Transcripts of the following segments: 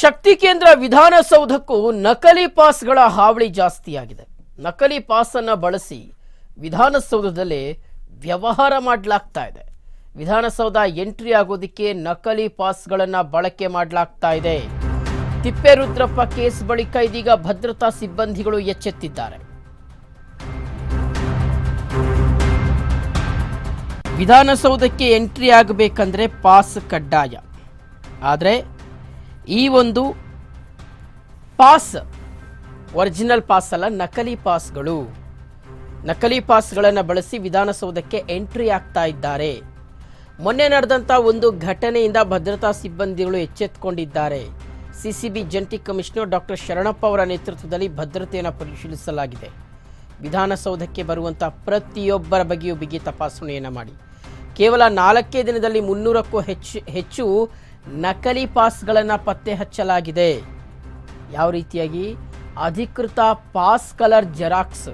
ಶಕ್ತಿ ಕೇಂದ್ರ ವಿಧಾನಸೌಧಕ್ಕೂ ನಕಲಿ ಪಾಸ್ಗಳ ಹಾವಳಿ ಜಾಸ್ತಿಯಾಗಿದೆ ನಕಲಿ ಪಾಸ್ ಅನ್ನ ಬಳಸಿ ವಿಧಾನಸೌಧದಲ್ಲಿ ವ್ಯವಹಾರ ಮಾಡಲಾಗ್ತಾ ಇದೆ ವಿಧಾನಸೌಧ ಎಂಟ್ರಿ ಆಗೋದಕ್ಕೆ ನಕಲಿ ಪಾಸ್ಗಳನ್ನ ಬಳಕೆ ಮಾಡಲಾಗ್ತಾ ಇದೆ ತಿಪ್ಪೇರುದ್ರಪ್ಪ ಕೇಸ್ ಬಳಿಕ ಇದೀಗ ಭದ್ರತಾ ಸಿಬ್ಬಂದಿಗಳು ಎಚ್ಚೆತ್ತಿದ್ದಾರೆ ವಿಧಾನಸೌಧಕ್ಕೆ ಎಂಟ್ರಿ ಆಗಬೇಕಂದ್ರೆ ಪಾಸ್ ಕಡ್ಡಾಯ ಆದರೆ ಈ ಒಂದು ಪಾಸ್ ಒರಿಜಿನಲ್ ಪಾಸ್ ಅಲ್ಲ ನಕಲಿ ಪಾಸ್ಗಳು ನಕಲಿ ಪಾಸ್ಗಳನ್ನು ಬಳಸಿ ವಿಧಾನಸೌಧಕ್ಕೆ ಎಂಟ್ರಿ ಆಗ್ತಾ ಇದ್ದಾರೆ ಮೊನ್ನೆ ನಡೆದಂಥ ಒಂದು ಘಟನೆಯಿಂದ ಭದ್ರತಾ ಸಿಬ್ಬಂದಿಗಳು ಎಚ್ಚೆತ್ತುಕೊಂಡಿದ್ದಾರೆ ಸಿಸಿಬಿ ಜಂಟಿ ಕಮಿಷನರ್ ಡಾಕ್ಟರ್ ಶರಣಪ್ಪ ಅವರ ನೇತೃತ್ವದಲ್ಲಿ ಭದ್ರತೆಯನ್ನು ಪರಿಶೀಲಿಸಲಾಗಿದೆ ವಿಧಾನಸೌಧಕ್ಕೆ ಬರುವಂಥ ಪ್ರತಿಯೊಬ್ಬರ ಬಗ್ಗೆಯೂ ಬಿಗಿ ತಪಾಸಣೆಯನ್ನು ಮಾಡಿ ಕೇವಲ ನಾಲ್ಕೇ ದಿನದಲ್ಲಿ ಮುನ್ನೂರಕ್ಕೂ ಹೆಚ್ಚು ಹೆಚ್ಚು ನಕಲಿ ಪಾಸ್ಗಳನ್ನು ಪತ್ತೆ ಹಚ್ಚಲಾಗಿದೆ ಯಾವ ರೀತಿಯಾಗಿ ಅಧಿಕೃತ pass colour xerox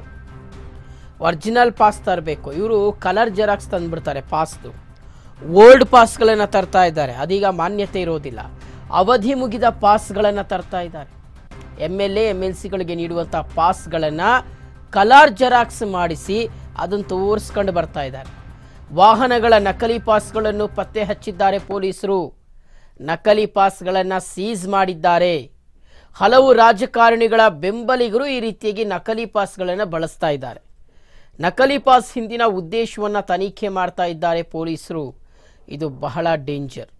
original pass ತರಬೇಕು ಇವರು ಕಲರ್ ಜೆರಾಕ್ಸ್ ತಂದ್ಬಿಡ್ತಾರೆ ಪಾಸ್ದು ಓಲ್ಡ್ ಪಾಸ್ಗಳನ್ನು ತರ್ತಾ ಇದ್ದಾರೆ ಅದೀಗ ಮಾನ್ಯತೆ ಇರೋದಿಲ್ಲ ಅವಧಿ ಮುಗಿದ ಪಾಸ್ಗಳನ್ನು ತರ್ತಾ ಇದ್ದಾರೆ M L A M L ಸಿಗಳಿಗೆ ನೀಡುವಂಥ ಪಾಸ್ಗಳನ್ನು ಕಲರ್ ಜೆರಾಕ್ಸ್ ಮಾಡಿಸಿ ಅದನ್ನು ತೋರಿಸ್ಕೊಂಡು ಬರ್ತಾ ಇದ್ದಾರೆ ವಾಹನಗಳ ನಕಲಿ ಪಾಸ್ಗಳನ್ನು ಪತ್ತೆ ಹಚ್ಚಿದ್ದಾರೆ ಪೊಲೀಸರು ನಕಲಿ ಪಾಸ್ಗಳನ್ನು ಸೀಸ್ ಮಾಡಿದ್ದಾರೆ ಹಲವು ರಾಜಕಾರಣಿಗಳ ಬೆಂಬಲಿಗರು ಈ ರೀತಿಯಾಗಿ ನಕಲಿ ಪಾಸ್ಗಳನ್ನು ಬಳಸ್ತಾ ಇದ್ದಾರೆ ನಕಲಿ ಪಾಸ್ ಹಿಂದಿನ ಉದ್ದೇಶವನ್ನು ತನಿಖೆ ಮಾಡ್ತಾ ಇದ್ದಾರೆ ಪೊಲೀಸರು ಇದು ಬಹಳ ಡೇಂಜರ್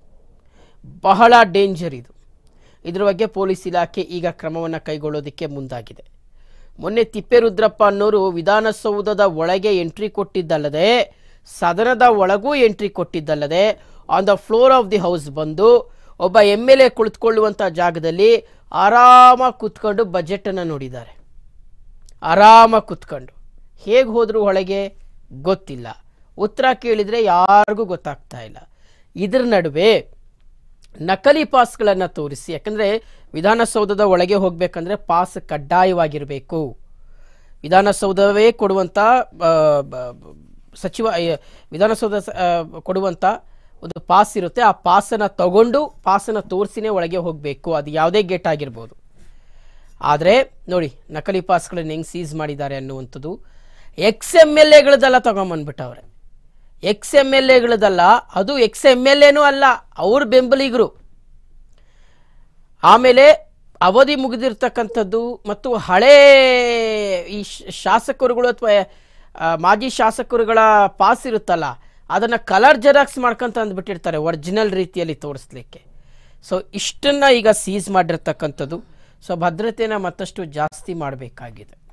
ಬಹಳ ಡೇಂಜರ್ ಇದು ಇದ್ರ ಬಗ್ಗೆ ಪೊಲೀಸ್ ಇಲಾಖೆ ಈಗ ಕ್ರಮವನ್ನು ಕೈಗೊಳ್ಳೋದಕ್ಕೆ ಮುಂದಾಗಿದೆ ಮೊನ್ನೆ ತಿಪ್ಪೇರುದ್ರಪ್ಪ ಅನ್ನೋರು ವಿಧಾನಸೌಧದ ಒಳಗೆ ಎಂಟ್ರಿ ಕೊಟ್ಟಿದ್ದಲ್ಲದೆ ಸದನದ ಒಳಗೂ ಎಂಟ್ರಿ ಕೊಟ್ಟಿದ್ದಲ್ಲದೆ on the floor of the house ಬಂದು ಒಬ್ಬ ಎಮ್ ಎಲ್ ಎ ಕುಳಿತುಕೊಳ್ಳುವಂಥ ಜಾಗದಲ್ಲಿ ಆರಾಮಾಗಿ ಕೂತ್ಕೊಂಡು ಬಜೆಟನ್ನು ನೋಡಿದ್ದಾರೆ ಆರಾಮಾಗಿ ಕೂತ್ಕೊಂಡು ಹೇಗೆ ಹೋದ್ರು ಒಳಗೆ ಗೊತ್ತಿಲ್ಲ ಉತ್ತರ ಕೇಳಿದರೆ ಯಾರಿಗೂ ಗೊತ್ತಾಗ್ತಾ ಇಲ್ಲ ಇದ್ರ ನಡುವೆ ನಕಲಿ ಪಾಸ್ಗಳನ್ನು ತೋರಿಸಿ ಯಾಕಂದರೆ ವಿಧಾನಸೌಧದ ಒಳಗೆ ಹೋಗಬೇಕಂದ್ರೆ ಪಾಸ್ ಕಡ್ಡಾಯವಾಗಿರಬೇಕು ವಿಧಾನಸೌಧವೇ ಕೊಡುವಂಥ ಆ, ಬ- ಬ- ಸಚಿವ ಆ, ವಿಧಾನಸೌಧ ಸ- ಆ, ಕೊಡುವಂಥ ಒಂದು ಪಾಸ್ ಇರುತ್ತೆ ಆ ಪಾಸನ್ನು ತಗೊಂಡು ಪಾಸನ್ನು ತೋರಿಸಿನೇ ಒಳಗೆ ಹೋಗಬೇಕು ಅದು ಯಾವುದೇ ಗೇಟ್ ಆಗಿರ್ಬೋದು ಆದರೆ ನೋಡಿ ನಕಲಿ ಪಾಸ್ಗಳನ್ನು ಹೆಂಗೆ ಸೀಸ್ ಮಾಡಿದ್ದಾರೆ ಅನ್ನುವಂಥದ್ದು ಎಕ್ಸ್ ಎಮ್ ಎಲ್ ಎಗಳದೆಲ್ಲ ತಗೊಂಬಂದ್ಬಿಟ್ಟವ್ರೆ ಎಕ್ಸ್ ಎಮ್ ಎಲ್ ಎಗಳದಲ್ಲ ಅದು ಎಕ್ಸ್ ಎಮ್ ಎಲ್ ಎನೂ ಅಲ್ಲ ಅವ್ರ ಬೆಂಬಲಿಗರು ಆಮೇಲೆ ಅವಧಿ ಮುಗಿದಿರ್ತಕ್ಕಂಥದ್ದು ಮತ್ತು ಹಳೇ ಈ ಶ- ಶಾಸಕರುಗಳು ಅಥವಾ ಮಾಜಿ ಶಾಸಕರುಗಳ ಪಾಸ್ ಇರುತ್ತಲ್ಲ ಅದನ್ನು ಕಲರ್ ಜೆರಾಕ್ಸ್ ಮಾಡ್ಕೊಂತ ಅಂದ್ಬಿಟ್ಟಿರ್ತಾರೆ ಒರಿಜಿನಲ್ ರೀತಿಯಲ್ಲಿ ತೋರಿಸ್ಲಿಕ್ಕೆ ಸೊ ಇಷ್ಟನ್ನು ಈಗ ಸೀಸ್ ಮಾಡಿರ್ತಕ್ಕಂಥದ್ದು ಸೊ ಭದ್ರತೆನ ಮತ್ತಷ್ಟು ಜಾಸ್ತಿ ಮಾಡಬೇಕಾಗಿದೆ